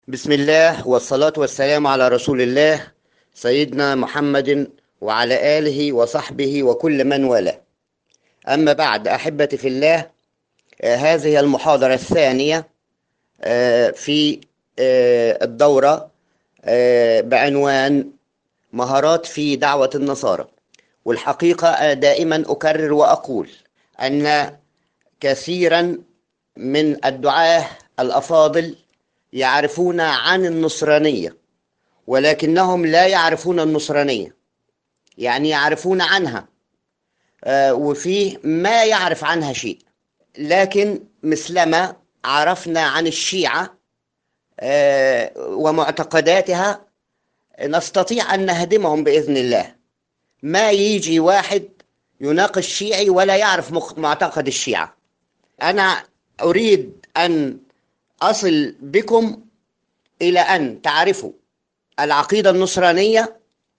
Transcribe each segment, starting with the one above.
بسم الله والصلاة والسلام على رسول الله سيدنا محمد وعلى آله وصحبه وكل من والاه أما بعد أحبتي في الله آه، هذه المحاضرة الثانية آه، في آه، الدورة آه، بعنوان مهارات في دعوة النصارى والحقيقة آه، دائما أكرر وأقول أن كثيرا من الدعاة الأفاضل يعرفون عن النصرانية ولكنهم لا يعرفون النصرانية يعني يعرفون عنها آه، وفيه ما يعرف عنها شيء لكن مثلما عرفنا عن الشيعة آه، ومعتقداتها نستطيع أن نهدمهم بإذن الله ما يجي واحد يناقش شيعي ولا يعرف مخ- معتقد الشيعة أنا أريد أن أصل بكم إلى أن تعرفوا العقيدة النصرانية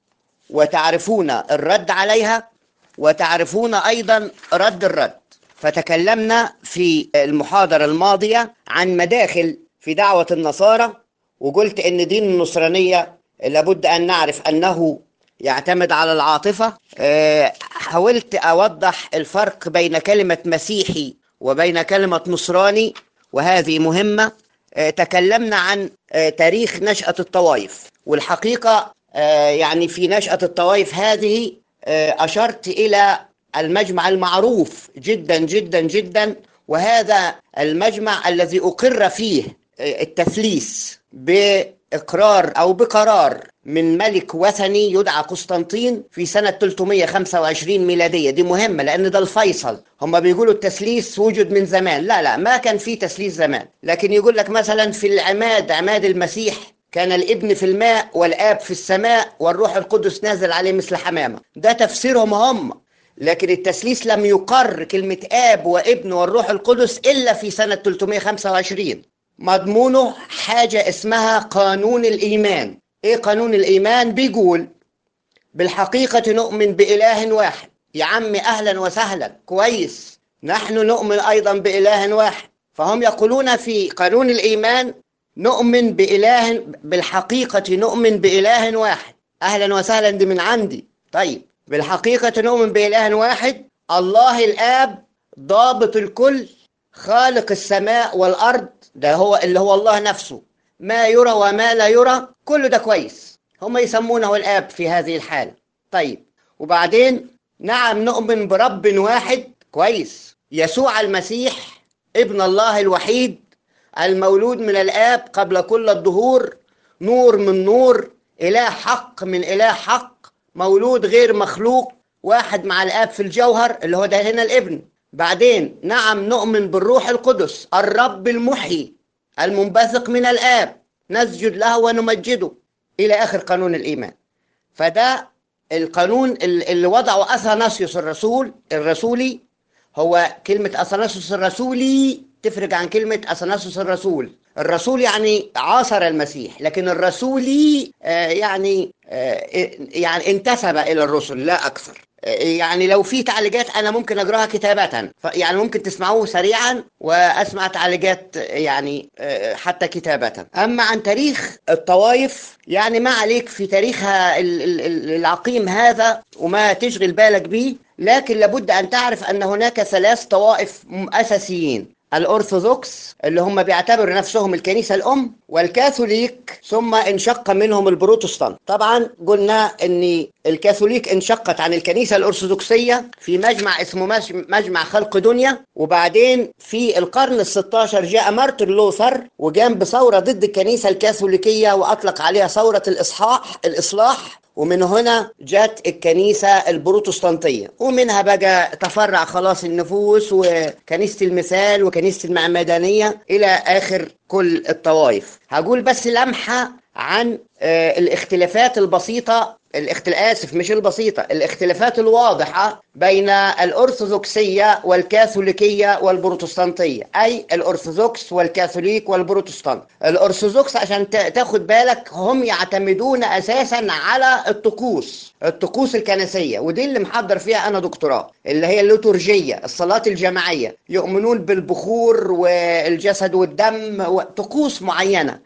وتعرفون الرد عليها وتعرفون أيضا رد الرد فتكلمنا في المحاضرة الماضية عن مداخل في دعوة النصارى وقلت إن دين النصرانية لابد أن نعرف أنه يعتمد على العاطفة آه، حاولت أوضح الفرق بين كلمة مسيحي وبين كلمة نصراني وهذه مهمة آه، تكلمنا عن آه، تاريخ نشأة الطوائف والحقيقة آه، يعني في نشأة الطوائف هذه آه، أشرت إلى المجمع المعروف جدا جدا جدا وهذا المجمع الذي أقر فيه آه، التثليث بإقرار أو بقرار من ملك وثني يدعى قسطنطين في سنة 325 ميلادية دي مهمة لأن ده الفيصل هم بيقولوا التثليث وجد من زمان لا لا ما كان في تثليث زمان لكن يقول لك مثلا في العماد عماد المسيح كان الابن في الماء والآب في السماء والروح القدس نازل عليه مثل حمامة ده تفسيرهم هم لكن التثليث لم يقر كلمة آب وابن والروح القدس إلا في سنة 325 مضمونه حاجة اسمها قانون الإيمان إيه قانون الإيمان بيقول بالحقيقة نؤمن بإله واحد يا عم أهلا وسهلا كويس نحن نؤمن أيضا بإله واحد فهم يقولون في قانون الإيمان نؤمن بإله بالحقيقة نؤمن بإله واحد أهلا وسهلا دي من عندي طيب بالحقيقة نؤمن بإله واحد الله الآب ضابط الكل خالق السماء والأرض ده هو اللي هو الله نفسه ما يرى وما لا يرى كله ده كويس هم يسمونه الآب في هذه الحالة طيب وبعدين نعم نؤمن برب واحد كويس يسوع المسيح ابن الله الوحيد المولود من الآب قبل كل الدهور نور من نور إله حق من إله حق مولود غير مخلوق واحد مع الآب في الجوهر اللي هو ده هنا الابن بعدين نعم نؤمن بالروح القدس الرب المحيي المنبثق من الآب نسجد له ونمجده إلى آخر قانون الإيمان فده القانون ال- اللي وضعه أثناسيوس الرسول الرسولي هو كلمة أثناسيوس الرسولي تفرق عن كلمة أثناسيوس الرسول الرسول يعني عاصر المسيح لكن الرسولي آه، يعني آه، يعني انتسب إلى الرسل لا أكثر آه، يعني لو في تعليقات أنا ممكن أقراها كتابة ف- يعني ممكن تسمعوه سريعا وأسمع تعليقات يعني آه، حتى كتابة أما عن تاريخ الطوائف يعني ما عليك في تاريخها ال- ال- ال- العقيم هذا وما تشغل بالك به لكن لابد أن تعرف أن هناك ثلاث طوائف م- أساسيين الأرثوذكس اللي هم بيعتبروا نفسهم الكنيسة الأم والكاثوليك ثم انشق منهم البروتستانت طبعا قلنا أن الكاثوليك انشقت عن الكنيسة الأرثوذكسية في مجمع اسمه مج- مجمع خلق دنيا وبعدين في القرن الستاشر جاء مارتن لوثر وقام بثورة ضد الكنيسة الكاثوليكية وأطلق عليها ثورة الإصحاح الإصلاح ومن هنا جت الكنيسة البروتستانتية ومنها بقى تفرع خلاص النفوس وكنيسة المثال وكنيسة المعمدانية إلى آخر كل الطوائف هقول بس لمحة عن آه، الاختلافات البسيطة الاختل... آسف مش البسيطة الاختلافات الواضحة بين الأرثوذكسية والكاثوليكية والبروتستانتية أي الأرثوذكس والكاثوليك والبروتستانت الأرثوذكس عشان ت- تاخد بالك هم يعتمدون أساسا على الطقوس الطقوس الكنسية ودي اللي محضر فيها أنا دكتوراه اللي هي الليتورجية الصلاة الجماعية يؤمنون بالبخور والجسد والدم وطقوس معينة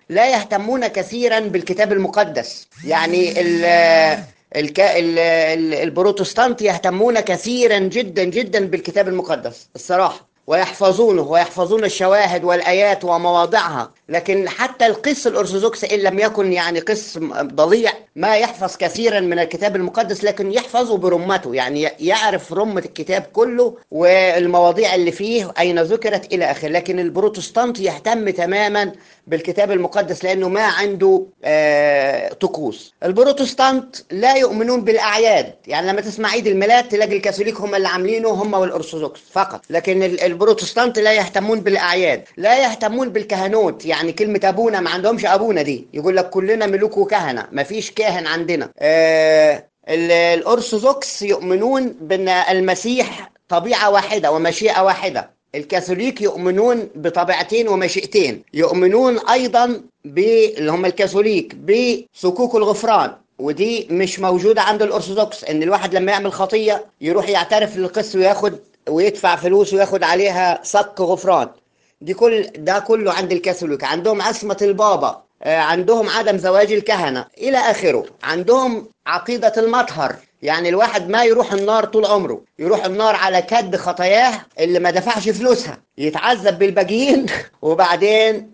لا يهتمون كثيرا بالكتاب المقدس يعني ال الك... ال... ال... البروتستانت يهتمون كثيرا جدا جدا بالكتاب المقدس الصراحة ويحفظونه ويحفظون الشواهد والآيات ومواضعها لكن حتى القس الأرثوذكس إن لم يكن يعني قس ضليع ما يحفظ كثيرا من الكتاب المقدس لكن يحفظه برمته يعني يعرف رمة الكتاب كله والمواضيع اللي فيه أين ذكرت إلى آخره لكن البروتستانت يهتم تماما بالكتاب المقدس لأنه ما عنده آه طقوس البروتستانت لا يؤمنون بالأعياد يعني لما تسمع عيد الميلاد تلاقي الكاثوليك هم اللي عاملينه هم والأرثوذكس فقط لكن البروتستانت لا يهتمون بالأعياد لا يهتمون بالكهنوت يعني كلمة أبونا ما عندهمش أبونا دي يقول لك كلنا ملوك وكهنة ما فيش كاهن عندنا آه الأرثوذكس يؤمنون بأن المسيح طبيعة واحدة ومشيئة واحدة الكاثوليك يؤمنون بطبيعتين ومشيئتين يؤمنون ايضا ب اللي هم الكاثوليك بصكوك الغفران ودي مش موجوده عند الارثوذكس ان الواحد لما يعمل خطيه يروح يعترف للقس وياخد ويدفع فلوس وياخد عليها صك غفران دي كل ده كله عند الكاثوليك عندهم عصمه البابا عندهم عدم زواج الكهنه الى اخره عندهم عقيده المطهر يعني الواحد ما يروح النار طول عمره يروح النار على كد خطاياه اللي ما دفعش فلوسها يتعذب بالباقيين وبعدين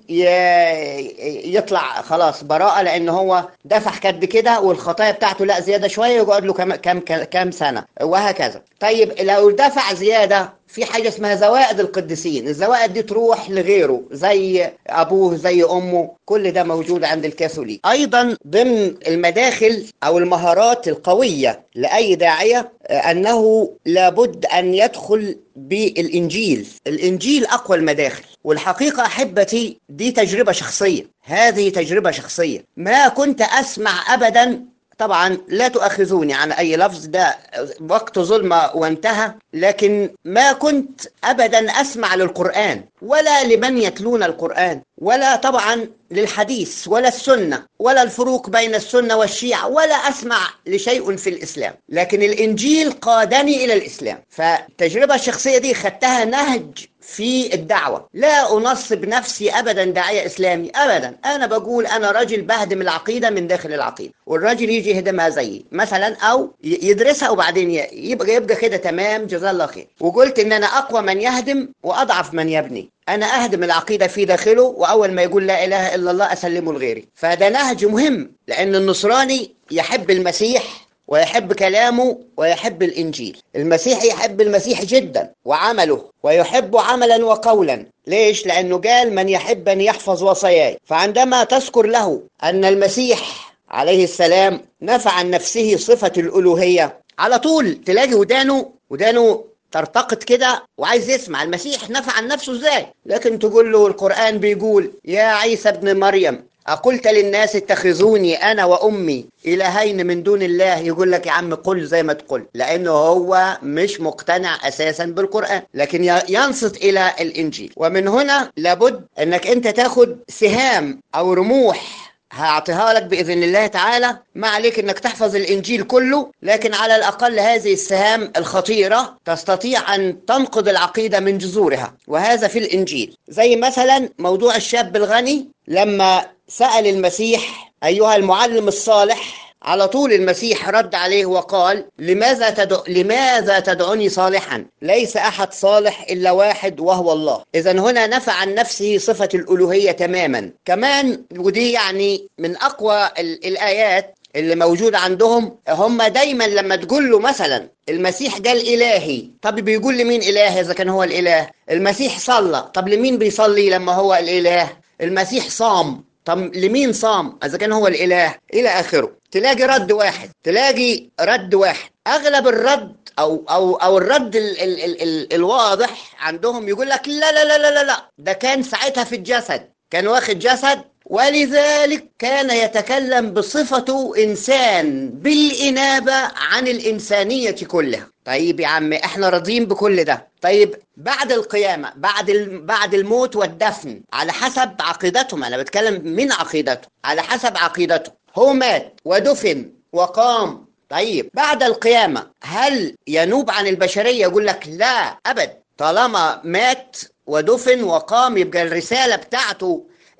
يطلع خلاص براءة لأن هو دفع كد كده والخطايا بتاعته لا زيادة شوية يقعد له كم, كم, كم سنة وهكذا طيب لو دفع زيادة في حاجة اسمها زوائد القديسين الزوائد دي تروح لغيره زي أبوه زي أمه كل ده موجود عند الكاثوليك أيضا ضمن المداخل أو المهارات القوية لأي داعية أنه لابد أن يدخل بالإنجيل الإنجيل أقوى المداخل والحقيقة أحبتي دي تجربة شخصية هذه تجربة شخصية ما كنت أسمع أبدا طبعا لا تؤاخذوني عن أي لفظ ده وقت ظلمة وانتهى لكن ما كنت أبدا أسمع للقرآن ولا لمن يتلون القرآن ولا طبعا للحديث ولا السنة ولا الفروق بين السنة والشيعة ولا أسمع لشيء في الإسلام لكن الإنجيل قادني إلى الإسلام فالتجربة الشخصية دي خدتها نهج في الدعوة لا أنصب نفسي أبدا داعية إسلامي أبدا أنا بقول أنا راجل بهدم العقيدة من داخل العقيدة والراجل يجي يهدمها زيي مثلا أو يدرسها وبعدين يبقى يبقى كده تمام جزاه الله خير وقلت إن أنا أقوى من يهدم وأضعف من يبني أنا أهدم العقيدة في داخله وأول ما يقول لا إله إلا الله أسلمه لغيري فده نهج مهم لأن النصراني يحب المسيح ويحب كلامه ويحب الإنجيل المسيح يحب المسيح جدا وعمله ويحب عملا وقولا ليش؟ لأنه قال من يحبني يحفظ وصاياي فعندما تذكر له أن المسيح عليه السلام نفى عن نفسه صفة الألوهية على طول تلاقي ودانه ودانه ترتقط كده وعايز يسمع المسيح نفى عن نفسه ازاي لكن تقول له القرآن بيقول يا عيسى ابن مريم أقلت للناس اتخذوني أنا وأمي إلهين من دون الله يقول لك يا عم قل زي ما تقول لأنه هو مش مقتنع أساسا بالقرآن لكن ينصت إلى الإنجيل ومن هنا لابد أنك أنت تاخد سهام أو رموح هعطيها لك بإذن الله تعالى ما عليك أنك تحفظ الإنجيل كله لكن على الأقل هذه السهام الخطيرة تستطيع أن تنقض العقيدة من جذورها وهذا في الإنجيل زي مثلا موضوع الشاب الغني لما سأل المسيح أيها المعلم الصالح على طول المسيح رد عليه وقال لماذا تدع... لماذا تدعوني صالحا ليس أحد صالح إلا واحد وهو الله إذا هنا نفى عن نفسه صفة الألوهية تماما كمان ودي يعني من أقوى ال... الآيات اللي موجودة عندهم هم دايما لما تقول له مثلا المسيح قال إلهي طب بيقول لمين إله إذا كان هو الإله المسيح صلى طب لمين بيصلي لما هو الإله المسيح صام طب لمين صام اذا كان هو الاله الى اخره تلاقي رد واحد تلاقي رد واحد اغلب الرد او او او الرد ال ال ال ال الواضح عندهم يقول لك لا لا لا لا لا لا ده كان ساعتها في الجسد كان واخد جسد ولذلك كان يتكلم بصفته انسان بالانابه عن الانسانيه كلها طيب يا عم احنا راضيين بكل ده طيب بعد القيامه بعد بعد الموت والدفن على حسب عقيدتهم انا بتكلم من عقيدته على حسب عقيدته هو مات ودفن وقام طيب بعد القيامه هل ينوب عن البشريه يقول لك لا ابد طالما مات ودفن وقام يبقى الرساله بتاعته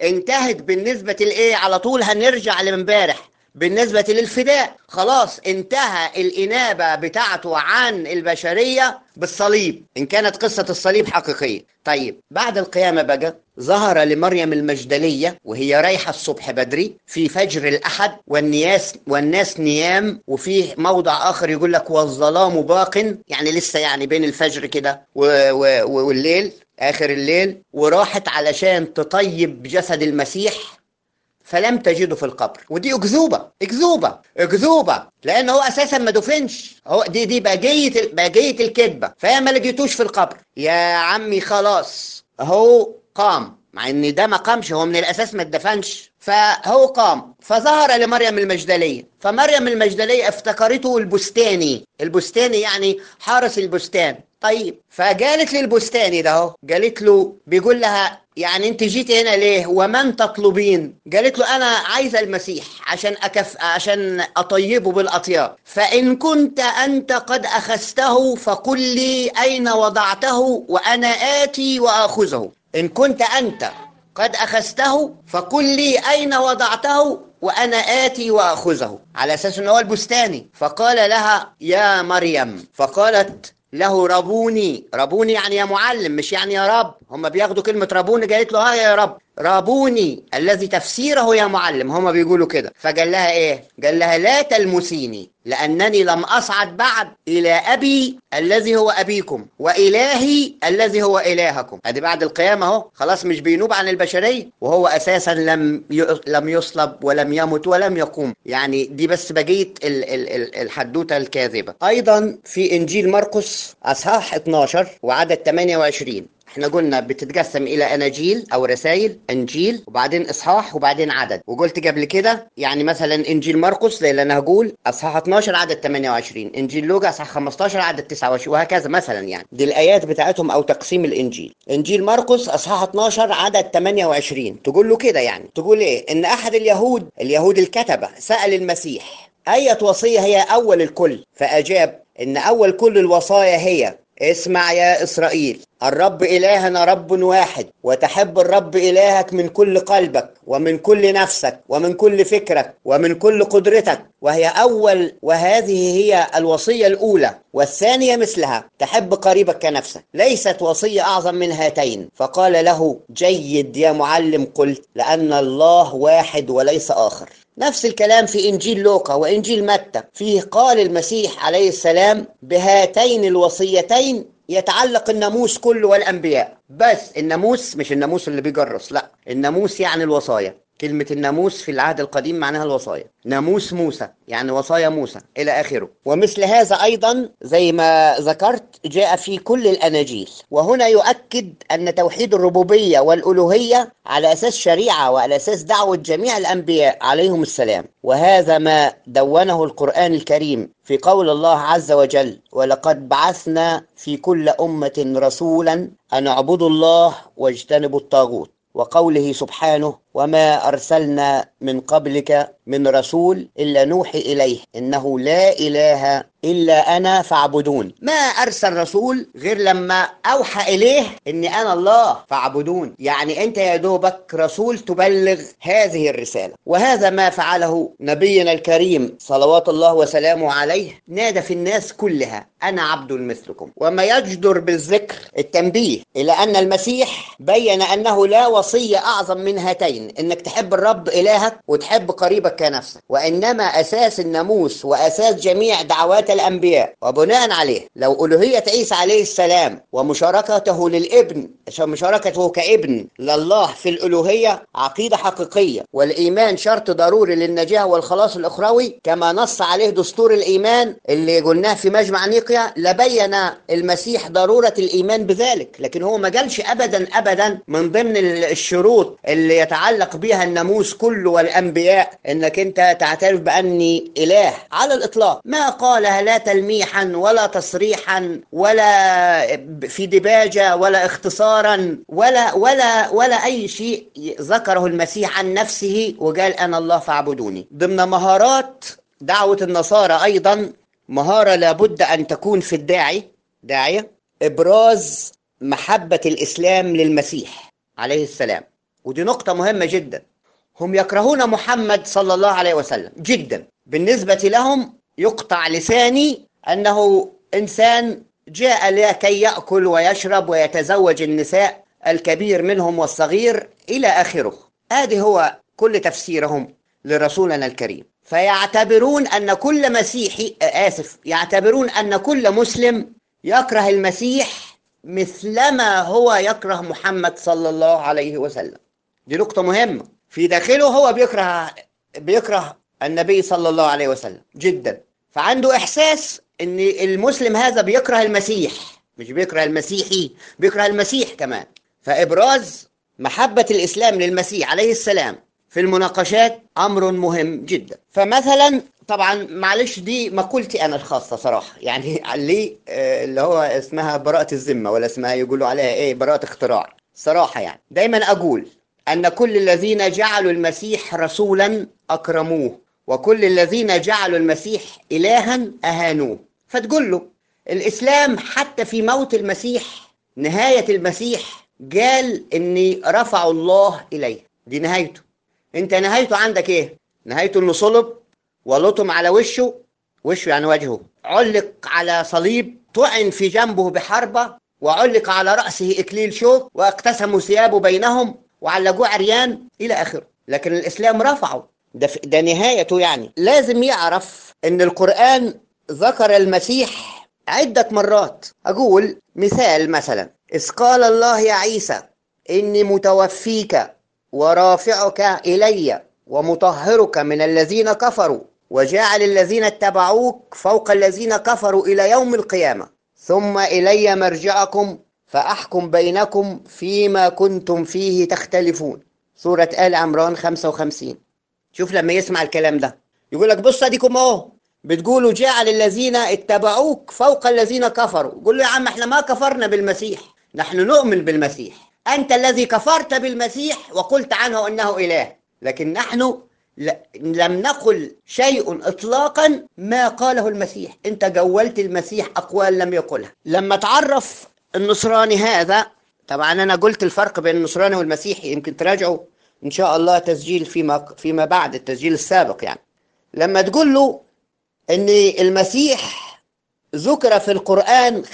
انتهت بالنسبة لإيه على طول هنرجع لامبارح بالنسبة للفداء خلاص انتهى الإنابة بتاعته عن البشرية بالصليب إن كانت قصة الصليب حقيقية طيب بعد القيامة بقى ظهر لمريم المجدلية وهي رايحة الصبح بدري في فجر الأحد والناس والناس نيام وفي موضع آخر يقول لك والظلام باق يعني لسه يعني بين الفجر كده والليل آخر الليل وراحت علشان تطيب جسد المسيح فلم تجده في القبر ودي أكذوبة أكذوبة أكذوبة لأن هو أساسا ما دفنش هو دي دي بقية بقية الكذبة فهي ما لقيتوش في القبر يا عمي خلاص هو قام مع ان ده ما قامش هو من الاساس ما اتدفنش فهو قام فظهر لمريم المجدليه فمريم المجدليه افتكرته البستاني البستاني يعني حارس البستان طيب فقالت للبستاني ده اهو قالت له بيقول لها يعني انت جيت هنا ليه ومن تطلبين قالت له انا عايزه المسيح عشان أكف عشان اطيبه بالاطياب فان كنت انت قد اخذته فقل لي اين وضعته وانا اتي واخذه ان كنت انت قد اخذته فقل لي اين وضعته وانا اتي واخذه على اساس ان هو البستاني فقال لها يا مريم فقالت له ربوني ربوني يعني يا معلم مش يعني يا رب هم بياخدوا كلمة ربوني قالت له ها يا رب ربوني الذي تفسيره يا معلم هم بيقولوا كده فقال لها ايه قال لها لا تلمسيني لأنني لم أصعد بعد إلى أبي الذي هو أبيكم وإلهي الذي هو إلهكم أدي بعد القيامة أهو خلاص مش بينوب عن البشرية وهو أساسا لم لم يصلب ولم يمت ولم يقوم يعني دي بس بقية الحدوتة الكاذبة أيضا في إنجيل مرقس أصحاح 12 وعدد 28 احنا قلنا بتتقسم الى اناجيل او رسائل انجيل وبعدين اصحاح وبعدين عدد وقلت قبل كده يعني مثلا انجيل مرقس لان انا هقول اصحاح 12 عدد 28 انجيل لوقا اصحاح 15 عدد 29 وهكذا مثلا يعني دي الايات بتاعتهم او تقسيم الانجيل انجيل مرقس اصحاح 12 عدد 28 تقول له كده يعني تقول ايه ان احد اليهود اليهود الكتبه سال المسيح اية وصيه هي اول الكل فاجاب ان اول كل الوصايا هي اسمع يا إسرائيل الرب إلهنا رب واحد وتحب الرب إلهك من كل قلبك ومن كل نفسك ومن كل فكرك ومن كل قدرتك وهي أول وهذه هي الوصية الأولى والثانية مثلها تحب قريبك كنفسك ليست وصية أعظم من هاتين فقال له جيد يا معلم قلت لأن الله واحد وليس آخر نفس الكلام في إنجيل لوقا وإنجيل متى فيه قال المسيح عليه السلام بهاتين الوصيتين يتعلق الناموس كله والأنبياء بس الناموس مش الناموس اللي بيجرس لا الناموس يعني الوصايا كلمة الناموس في العهد القديم معناها الوصايا ناموس موسى يعني وصايا موسى إلى آخره ومثل هذا أيضا زي ما ذكرت جاء في كل الأناجيل وهنا يؤكد أن توحيد الربوبية والألوهية على أساس شريعة وعلى أساس دعوة جميع الأنبياء عليهم السلام وهذا ما دونه القرآن الكريم في قول الله عز وجل ولقد بعثنا في كل أمة رسولا أن اعبدوا الله واجتنبوا الطاغوت وقوله سبحانه وما أرسلنا من قبلك من رسول إلا نوحي إليه إنه لا إله إلا أنا فاعبدون ما أرسل رسول غير لما أوحى إليه إني أنا الله فاعبدون يعني أنت يا دوبك رسول تبلغ هذه الرسالة وهذا ما فعله نبينا الكريم صلوات الله وسلامه عليه نادى في الناس كلها أنا عبد مثلكم وما يجدر بالذكر التنبيه إلى أن المسيح بين أنه لا وصية أعظم من هاتين إنك تحب الرب إلهك وتحب قريبك كنفسك وإنما أساس الناموس وأساس جميع دعوات الأنبياء وبناء عليه لو ألوهية عيسى عليه السلام ومشاركته للابن مشاركته كابن لله في الألوهية عقيدة حقيقية والإيمان شرط ضروري للنجاة والخلاص الأخروي كما نص عليه دستور الإيمان اللي قلناه في مجمع نيقيا لبين المسيح ضرورة الإيمان بذلك لكن هو ما قالش أبدا أبدا من ضمن الشروط اللي يتعلق بها الناموس كله والأنبياء إنك أنت تعترف بأني إله على الإطلاق ما قالها لا تلميحا ولا تصريحا ولا في دباجة ولا اختصارا ولا ولا ولا أي شيء ذكره المسيح عن نفسه وقال أنا الله فاعبدوني ضمن مهارات دعوة النصارى أيضا مهارة لابد أن تكون في الداعي داعية إبراز محبة الإسلام للمسيح عليه السلام ودي نقطة مهمة جدا هم يكرهون محمد صلى الله عليه وسلم جدا بالنسبة لهم يقطع لساني أنه إنسان جاء لكي يأكل ويشرب ويتزوج النساء الكبير منهم والصغير إلى آخره هذه هو كل تفسيرهم لرسولنا الكريم فيعتبرون أن كل مسيحي آسف يعتبرون أن كل مسلم يكره المسيح مثلما هو يكره محمد صلى الله عليه وسلم دي نقطة مهمة في داخله هو بيكره بيكره النبي صلى الله عليه وسلم جدا فعنده إحساس أن المسلم هذا بيكره المسيح مش بيكره المسيحي بيكره المسيح كمان فإبراز محبة الإسلام للمسيح عليه السلام في المناقشات أمر مهم جدا فمثلا طبعا معلش دي مقولتي أنا الخاصة صراحة يعني ليه آه، اللي هو اسمها براءة الذمة ولا اسمها يقولوا عليها إيه براءة اختراع صراحة يعني دايما أقول أن كل الذين جعلوا المسيح رسولا أكرموه وكل الذين جعلوا المسيح إلها أهانوه فتقول له الإسلام حتى في موت المسيح نهاية المسيح قال إني رفعوا الله إليه دي نهايته أنت نهايته عندك إيه؟ نهايته إنه صلب ولطم على وشه وشه يعني وجهه علق على صليب طعن في جنبه بحربة وعلق على رأسه إكليل شوك واقتسموا ثيابه بينهم وعلقوه عريان إلى آخره لكن الإسلام رفعه ده, ده نهايته يعني لازم يعرف أن القرآن ذكر المسيح عدة مرات أقول مثال مثلا إذ قال الله يا عيسى إني متوفيك ورافعك إلي ومطهرك من الذين كفروا وجعل الذين اتبعوك فوق الذين كفروا إلى يوم القيامة ثم إلي مرجعكم فأحكم بينكم فيما كنتم فيه تختلفون سورة آل عمران 55 شوف لما يسمع الكلام ده يقول لك بص اديكم اهو بتقولوا جعل الذين اتبعوك فوق الذين كفروا قول له يا عم احنا ما كفرنا بالمسيح نحن نؤمن بالمسيح أنت الذي كفرت بالمسيح وقلت عنه أنه إله لكن نحن لم نقل شيء إطلاقا ما قاله المسيح أنت جولت المسيح أقوال لم يقلها لما تعرف النصراني هذا طبعا أنا قلت الفرق بين النصراني والمسيحي يمكن تراجعوا إن شاء الله تسجيل فيما, فيما بعد التسجيل السابق يعني لما تقول له أن المسيح ذكر في القرآن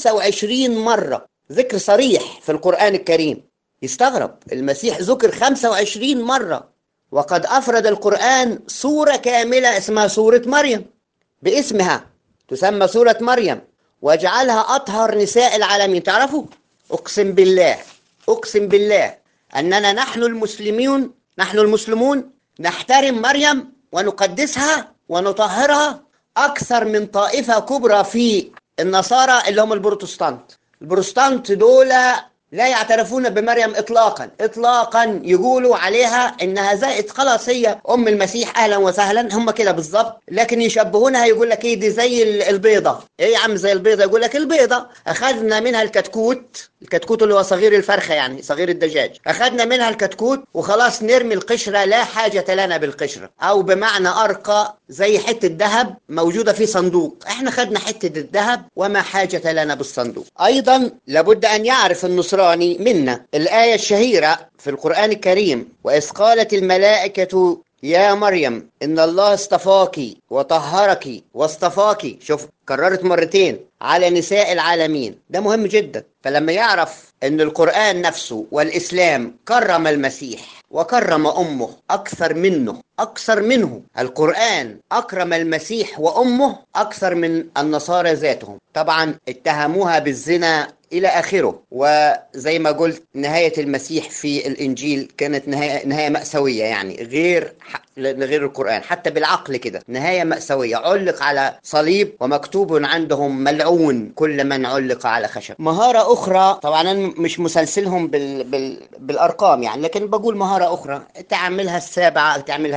25 مرة ذكر صريح في القرآن الكريم يستغرب المسيح ذكر 25 مرة وقد أفرد القرآن سورة كاملة اسمها سورة مريم باسمها تسمى سورة مريم واجعلها أطهر نساء العالمين تعرفوا أقسم بالله أقسم بالله أننا نحن المسلمون نحن المسلمون نحترم مريم ونقدسها ونطهرها أكثر من طائفة كبرى في النصارى اللي هم البروتستانت البروتستانت دول لا يعترفون بمريم اطلاقا اطلاقا يقولوا عليها انها زائد خلاص هي ام المسيح اهلا وسهلا هم كده بالظبط لكن يشبهونها يقول لك ايه دي زي البيضه ايه يا عم زي البيضه يقول لك البيضه اخذنا منها الكتكوت الكتكوت اللي هو صغير الفرخه يعني صغير الدجاج اخذنا منها الكتكوت وخلاص نرمي القشره لا حاجه لنا بالقشره او بمعنى ارقى زي حته ذهب موجوده في صندوق احنا خدنا حته الذهب وما حاجه لنا بالصندوق ايضا لابد ان يعرف النصراني منا الايه الشهيره في القران الكريم واذ قالت الملائكه يا مريم إن الله اصطفاك وطهرك واصطفاك شوف كررت مرتين على نساء العالمين ده مهم جدا فلما يعرف أن القرآن نفسه والإسلام كرم المسيح وكرم أمه أكثر منه أكثر منه القرآن أكرم المسيح وأمه أكثر من النصارى ذاتهم طبعا اتهموها بالزنا إلى آخره وزي ما قلت نهاية المسيح في الإنجيل كانت نهاية, نهاية مأساوية يعني غير غير القرآن حتى بالعقل كده نهاية مأساوية علق على صليب ومكتوب عندهم ملعون كل من علق على خشب مهارة أخرى طبعا أنا مش مسلسلهم بال... بال... بالأرقام يعني لكن بقول مهارة أخرى تعملها السابعة تعملها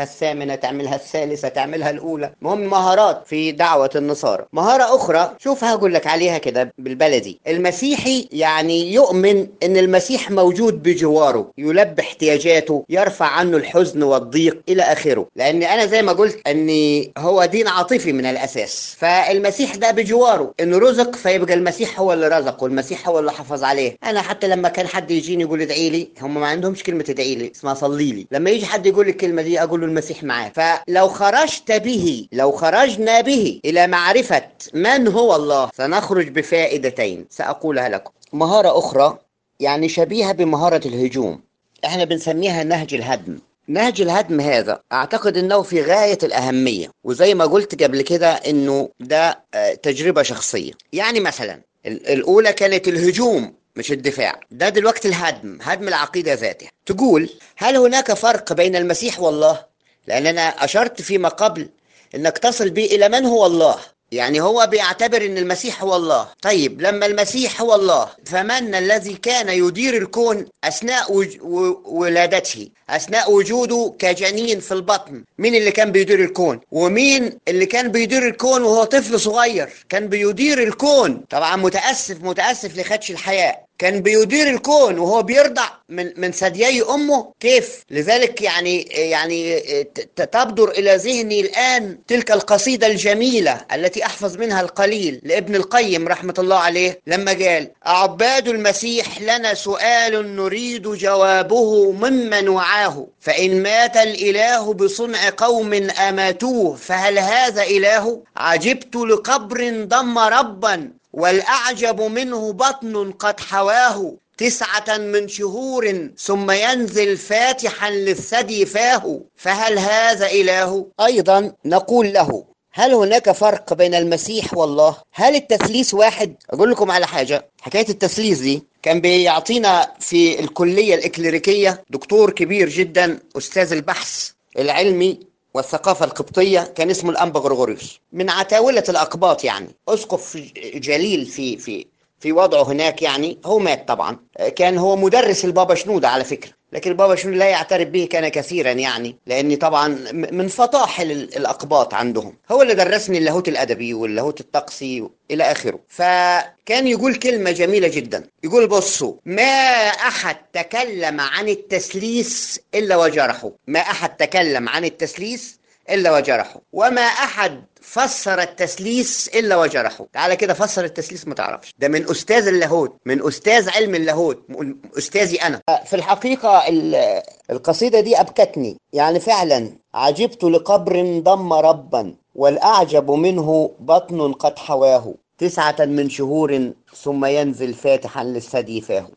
الثامنة تعملها الثالثة تعملها الأولى المهم مهارات في دعوة النصارى مهارة أخرى شوف هقول لك عليها كده بالبلدي المسيحي يعني يؤمن أن المسيح موجود بجواره يلبي احتياجاته يرفع عنه الحزن والضيق إلى آخره لأن أنا زي ما قلت أن هو دين عاطفي من الأساس فالمسيح ده بجواره إنه رزق فيبقى المسيح هو اللي رزق والمسيح هو اللي حافظ عليه أنا حتى لما كان حد يجيني يقول ادعي لي هم ما عندهمش كلمة ادعي لي اسمها صلي لي لما يجي حد يقول لي الكلمة دي أقول له المسيح معاه فلو خرجت به لو خرجنا به إلى معرفة من هو الله سنخرج بفائدتين سأقولها لكم مهارة أخرى يعني شبيهة بمهارة الهجوم احنا بنسميها نهج الهدم نهج الهدم هذا اعتقد انه في غاية الاهمية وزي ما قلت قبل كده انه ده آه، تجربة شخصية يعني مثلا ال- الاولى كانت الهجوم مش الدفاع ده دلوقتي الهدم هدم العقيدة ذاتها تقول هل هناك فرق بين المسيح والله لان انا اشرت فيما قبل انك تصل به الى من هو الله يعني هو بيعتبر ان المسيح هو الله طيب لما المسيح هو الله فمن الذي كان يدير الكون اثناء وج... و... ولادته اثناء وجوده كجنين في البطن مين اللي كان بيدير الكون ومين اللي كان بيدير الكون وهو طفل صغير كان بيدير الكون طبعا متاسف متاسف لخدش الحياه كان بيدير الكون وهو بيرضع من من ثديي امه كيف لذلك يعني يعني ت- ت- تبدر الى ذهني الان تلك القصيده الجميله التي احفظ منها القليل لابن القيم رحمه الله عليه لما قال عباد المسيح لنا سؤال نريد جوابه ممن وعاه فان مات الاله بصنع قوم اماتوه فهل هذا اله عجبت لقبر ضم ربا والأعجب منه بطن قد حواه تسعة من شهور ثم ينزل فاتحا للثدي فاه فهل هذا إله؟ أيضا نقول له هل هناك فرق بين المسيح والله؟ هل التثليث واحد؟ أقول لكم على حاجة حكاية التثليث دي كان بيعطينا في الكلية الإكليريكية دكتور كبير جدا أستاذ البحث العلمي والثقافة القبطية كان اسمه الأنبا غرغوريوس من عتاولة الأقباط يعني أسقف جليل في في في وضعه هناك يعني هو مات طبعا كان هو مدرس البابا شنودة على فكرة لكن البابا شنودة لا يعترف به كان كثيرا يعني لأن طبعا م- من فطاحل ال- الأقباط عندهم هو اللي درسني اللاهوت الأدبي واللاهوت الطقسي إلى آخره فكان يقول كلمة جميلة جدا يقول بصوا ما أحد تكلم عن التسليس إلا وجرحه ما أحد تكلم عن التسليس إلا وجرحه وما أحد فسر التسليس إلا وجرحه تعالى كده فسر التسليس ما تعرفش ده من أستاذ اللاهوت من أستاذ علم اللاهوت م- أستاذي أنا في الحقيقة ال- القصيدة دي أبكتني يعني فعلا عجبت لقبر ضم ربا والأعجب منه بطن قد حواه تسعة من شهور ثم ينزل فاتحا للثدي فاه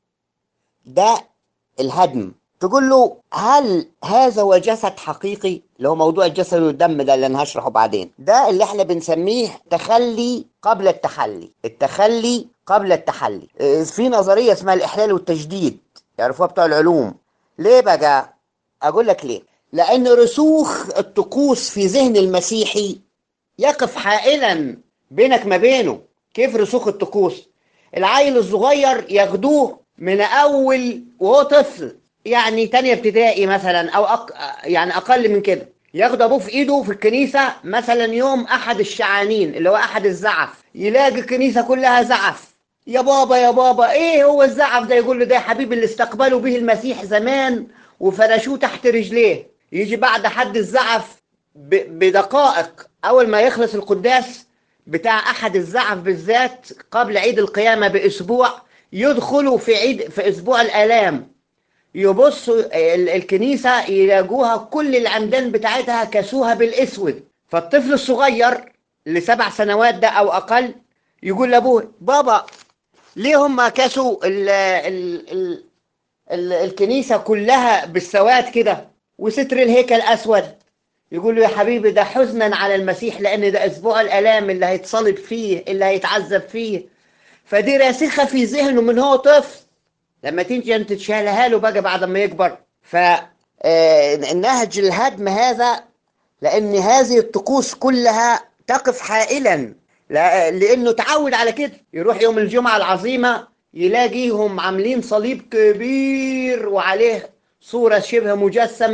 ده الهدم تقول له هل هذا هو جسد حقيقي اللي هو موضوع الجسد والدم ده اللي انا هشرحه بعدين ده اللي احنا بنسميه تخلي قبل التحلي التخلي قبل التحلي اه، في نظرية اسمها الإحلال والتجديد يعرفوها بتوع العلوم ليه بقى أقول لك ليه لأن رسوخ الطقوس في ذهن المسيحي يقف حائلا بينك ما بينه كيف رسوخ الطقوس العيل الصغير ياخدوه من اول وهو طفل يعني تانية ابتدائي مثلا او أق... يعني اقل من كده ياخد ابوه في ايده في الكنيسة مثلا يوم احد الشعانين اللي هو احد الزعف يلاقي الكنيسة كلها زعف يا بابا يا بابا ايه هو الزعف ده يقول له ده يا حبيبي اللي استقبلوا به المسيح زمان وفرشوه تحت رجليه يجي بعد حد الزعف ب- بدقائق اول ما يخلص القداس بتاع احد الزعف بالذات قبل عيد القيامه باسبوع يدخلوا في عيد في اسبوع الالام يبصوا ال- الكنيسه يلاقوها كل العمدان بتاعتها كسوها بالاسود فالطفل الصغير اللي سبع سنوات ده او اقل يقول لابوه بابا ليه هم كسوا ال ال ال ال الكنيسه كلها بالسواد كده وستر الهيكل اسود يقول له يا حبيبي ده حزنا على المسيح لان ده اسبوع الالام اللي هيتصلب فيه اللي هيتعذب فيه فدي راسخه في ذهنه من هو طفل لما تيجي انت تشيلها له بقى بعد ما يكبر ف آه، نهج الهدم هذا لان هذه الطقوس كلها تقف حائلا لا- لانه تعود على كده يروح يوم الجمعه العظيمه يلاقيهم عاملين صليب كبير وعليه صوره شبه مجسمه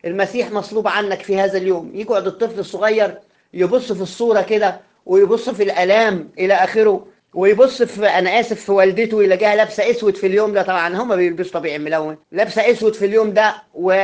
المسيح مصلوب عنك في هذا اليوم يقعد الطفل الصغير يبص في الصورة كده ويبص في الآلام إلى آخره ويبص في أنا آسف في والدته يلاقيها لابسة أسود في اليوم ده طبعا هما بيلبسوا طبيعي ملون لابسة أسود في اليوم ده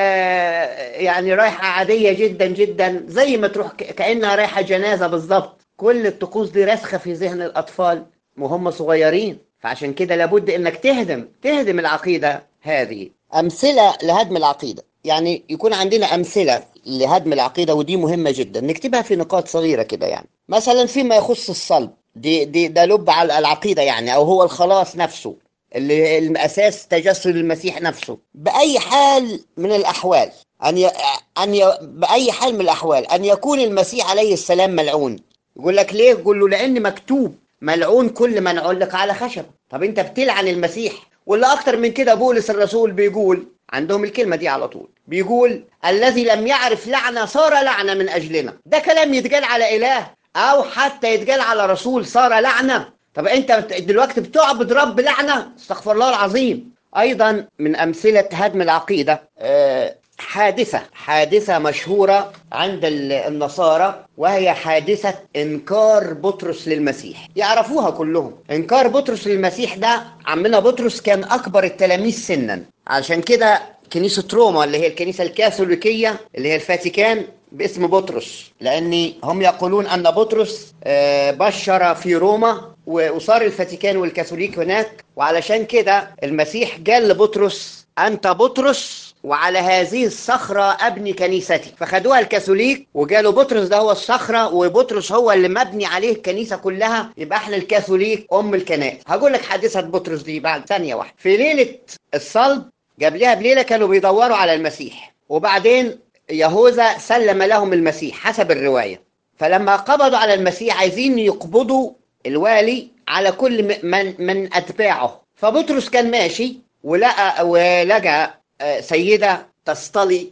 ويعني رايحة عادية جدا جدا زي ما تروح ك- كأنها رايحة جنازة بالظبط كل الطقوس دي راسخة في ذهن الأطفال وهم صغيرين فعشان كده لابد انك تهدم تهدم العقيدة هذه أمثلة لهدم العقيدة يعني يكون عندنا أمثلة لهدم العقيدة ودي مهمة جدا نكتبها في نقاط صغيرة كده يعني مثلا فيما يخص الصلب دي, دي ده لب على العقيدة يعني أو هو الخلاص نفسه اللي الأساس تجسد المسيح نفسه بأي حال من الأحوال أن ي... أن ي... بأي حال من الأحوال أن يكون المسيح عليه السلام ملعون يقول لك ليه؟ يقول له لأن مكتوب ملعون كل من علق على خشب طب أنت بتلعن المسيح ولا أكتر من كده بولس الرسول بيقول عندهم الكلمة دي على طول بيقول الذي لم يعرف لعنة صار لعنة من أجلنا ده كلام يتقال على إله أو حتى يتقال على رسول صار لعنة طب أنت دلوقتي بتعبد رب لعنة استغفر الله العظيم أيضا من أمثلة هدم العقيدة آه، حادثة حادثة مشهورة عند ال- النصارى وهي حادثة إنكار بطرس للمسيح يعرفوها كلهم إنكار بطرس للمسيح ده عمنا بطرس كان أكبر التلاميذ سنا عشان كده كنيسة روما اللي هي الكنيسة الكاثوليكية اللي هي الفاتيكان باسم بطرس لأن هم يقولون أن بطرس آه، بشر في روما و- وصار الفاتيكان والكاثوليك هناك وعلشان كده المسيح قال لبطرس أنت بطرس وعلى هذه الصخرة أبني كنيستي فخدوها الكاثوليك وقالوا بطرس ده هو الصخرة وبطرس هو اللي مبني عليه الكنيسة كلها يبقى احنا الكاثوليك أم الكنائس هقول لك حادثة بطرس دي بعد ثانية واحدة في ليلة الصلب قبلها بليلة كانوا بيدوروا على المسيح وبعدين يهوذا سلم لهم المسيح حسب الرواية فلما قبضوا على المسيح عايزين يقبضوا الوالي على كل م- من من أتباعه فبطرس كان ماشي ولقى ولقى آه، سيدة تصطلي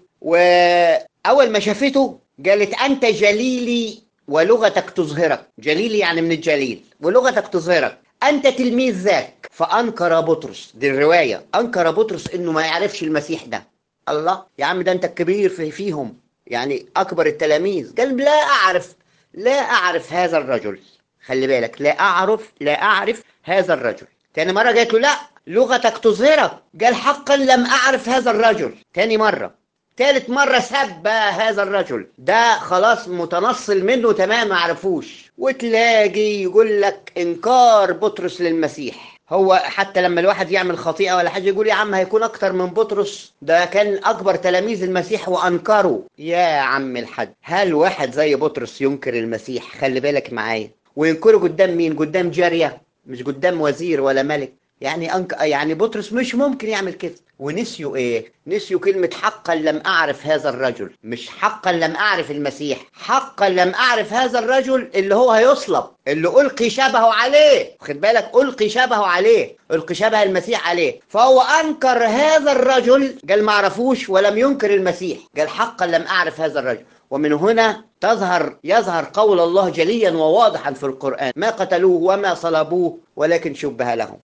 وأول ما شافته قالت أنت جليلي ولغتك تظهرك جليلي يعني من الجليل ولغتك تظهرك أنت تلميذ ذاك فأنكر بطرس دي الرواية أنكر بطرس إنه ما يعرفش المسيح ده الله يا عم ده أنت الكبير في فيهم يعني أكبر التلاميذ قال لا أعرف لا أعرف هذا الرجل خلي بالك لا أعرف لا أعرف هذا الرجل تاني مرة قالت له لا لغتك تظهرك قال حقا لم أعرف هذا الرجل تاني مرة تالت مرة سب هذا الرجل ده خلاص متنصل منه تمام ما عرفوش وتلاقي يقول لك انكار بطرس للمسيح هو حتى لما الواحد يعمل خطيئة ولا حاجة يقول يا عم هيكون أكتر من بطرس ده كان أكبر تلاميذ المسيح وأنكروا يا عم الحاج هل واحد زي بطرس ينكر المسيح خلي بالك معايا وينكره قدام مين قدام جارية مش قدام وزير ولا ملك يعني أنك يعني بطرس مش ممكن يعمل كده ونسيوا ايه نسيوا كلمة حقا لم اعرف هذا الرجل مش حقا لم اعرف المسيح حقا لم اعرف هذا الرجل اللي هو هيصلب اللي القي شبهه عليه خد بالك القي شبهه عليه القي شبه المسيح عليه فهو انكر هذا الرجل قال ما عرفوش ولم ينكر المسيح قال حقا لم اعرف هذا الرجل ومن هنا تظهر يظهر قول الله جليا وواضحا في القرآن ما قتلوه وما صلبوه ولكن شبه لهم